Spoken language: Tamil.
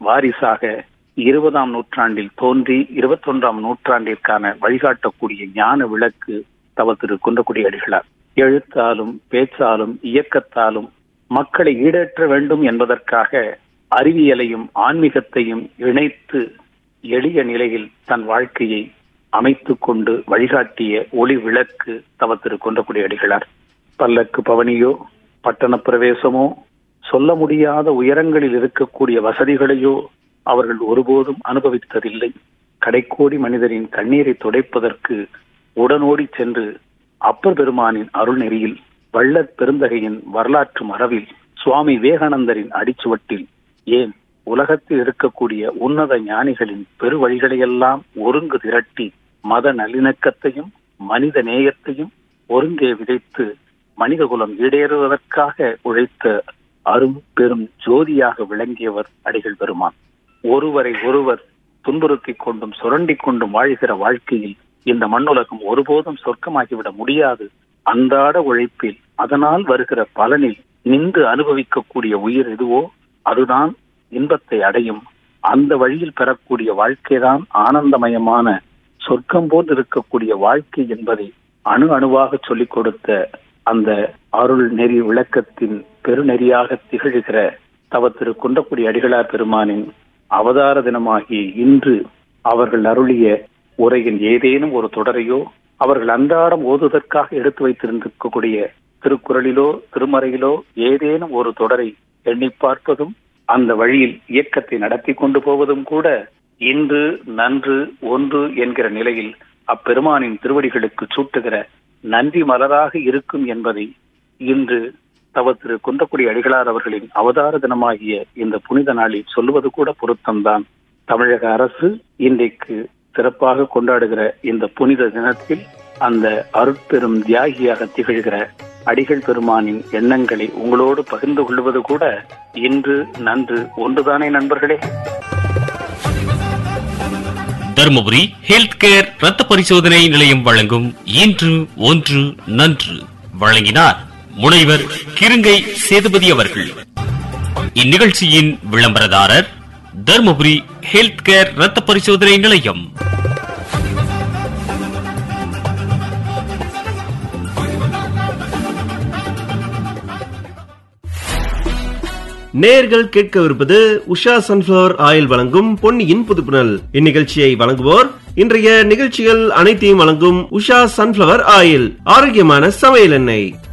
வாரிசாக இருபதாம் நூற்றாண்டில் தோன்றி இருபத்தொன்றாம் நூற்றாண்டிற்கான வழிகாட்டக்கூடிய ஞான விளக்கு தவ திரு குன்றக்குடி அடிகளார் எழுத்தாலும் பேச்சாலும் இயக்கத்தாலும் மக்களை ஈடேற்ற வேண்டும் என்பதற்காக அறிவியலையும் ஆன்மீகத்தையும் இணைத்து எளிய நிலையில் தன் வாழ்க்கையை அமைத்துக் கொண்டு வழிகாட்டிய ஒளி விளக்கு தவ திரு குன்றக்குடி அடிகளார் பல்லக்கு பவனியோ பட்டண பிரவேசமோ சொல்ல முடியாத உயரங்களில் இருக்கக்கூடிய வசதிகளையோ அவர்கள் ஒருபோதும் அனுபவித்ததில்லை கடைக்கோடி மனிதரின் கண்ணீரை துடைப்பதற்கு உடனோடி சென்று அப்பர் பெருமானின் அருள் நெறியில் வள்ளற் பெருந்தகையின் வரலாற்று மரபில் சுவாமி விவேகானந்தரின் அடிச்சுவட்டில் ஏன் உலகத்தில் இருக்கக்கூடிய உன்னத ஞானிகளின் பெருவழிகளையெல்லாம் ஒருங்கு திரட்டி மத நல்லிணக்கத்தையும் மனித நேயத்தையும் ஒருங்கே விதைத்து மனிதகுலம் ஈடேறுவதற்காக உழைத்த அரும் பெரும் ஜோதியாக விளங்கியவர் அடிகள் பெருமான் ஒருவரை ஒருவர் துன்புறுத்திக் கொண்டும் சுரண்டிக் கொண்டும் வாழ்கிற வாழ்க்கையில் இந்த மண்ணுலகம் ஒருபோதும் சொர்க்கமாகிவிட முடியாது அன்றாட உழைப்பில் அதனால் வருகிற பலனில் நின்று அனுபவிக்கக்கூடிய உயிர் எதுவோ அதுதான் இன்பத்தை அடையும் அந்த வழியில் பெறக்கூடிய வாழ்க்கைதான் ஆனந்தமயமான சொர்க்கம் போல் இருக்கக்கூடிய வாழ்க்கை என்பதை அணு அணுவாக சொல்லிக் கொடுத்த அந்த அருள் நெறி விளக்கத்தின் பெருநெறியாக திகழ்கிற தவ திரு குன்றக்குடி அடிகளார் பெருமானின் அவதார தினமாகிய இன்று அவர்கள் அருளிய உரையின் ஏதேனும் ஒரு தொடரையோ அவர்கள் அன்றாடம் ஓதுவதற்காக எடுத்து வைத்திருந்திருக்கக்கூடிய திருக்குறளிலோ திருமறையிலோ ஏதேனும் ஒரு தொடரை எண்ணி பார்ப்பதும் அந்த வழியில் இயக்கத்தை நடத்தி கொண்டு போவதும் கூட இன்று நன்று ஒன்று என்கிற நிலையில் அப்பெருமானின் திருவடிகளுக்கு சூட்டுகிற நன்றி மலராக இருக்கும் என்பதை இன்று தவ திரு குன்றக்குடி அடிகளார் அவர்களின் அவதார தினமாகிய இந்த புனித நாளில் சொல்லுவது கூட பொருத்தம்தான் தமிழக அரசு இன்றைக்கு சிறப்பாக கொண்டாடுகிற இந்த புனித தினத்தில் அந்த அருட்பெரும் தியாகியாக திகழ்கிற அடிகள் பெருமானின் எண்ணங்களை உங்களோடு பகிர்ந்து கொள்வது கூட இன்று நன்று ஒன்றுதானே நண்பர்களே தருமபுரி ஹெல்த் கேர் ரத்த பரிசோதனை நிலையம் வழங்கும் இன்று ஒன்று நன்று வழங்கினார் முனைவர் கிருங்கை சேதுபதி அவர்கள் இந்நிகழ்ச்சியின் விளம்பரதாரர் தருமபுரி ஹெல்த் கேர் ரத்த பரிசோதனை நிலையம் நேர்கள் கேட்கவிருப்பது உஷா சன்ஃபிளவர் ஆயில் வழங்கும் பொன்னியின் புதுப்புணல் இந்நிகழ்ச்சியை வழங்குவோர் இன்றைய நிகழ்ச்சிகள் அனைத்தையும் வழங்கும் உஷா சன்ஃபிளவர் ஆயில் ஆரோக்கியமான சமையல் எண்ணெய்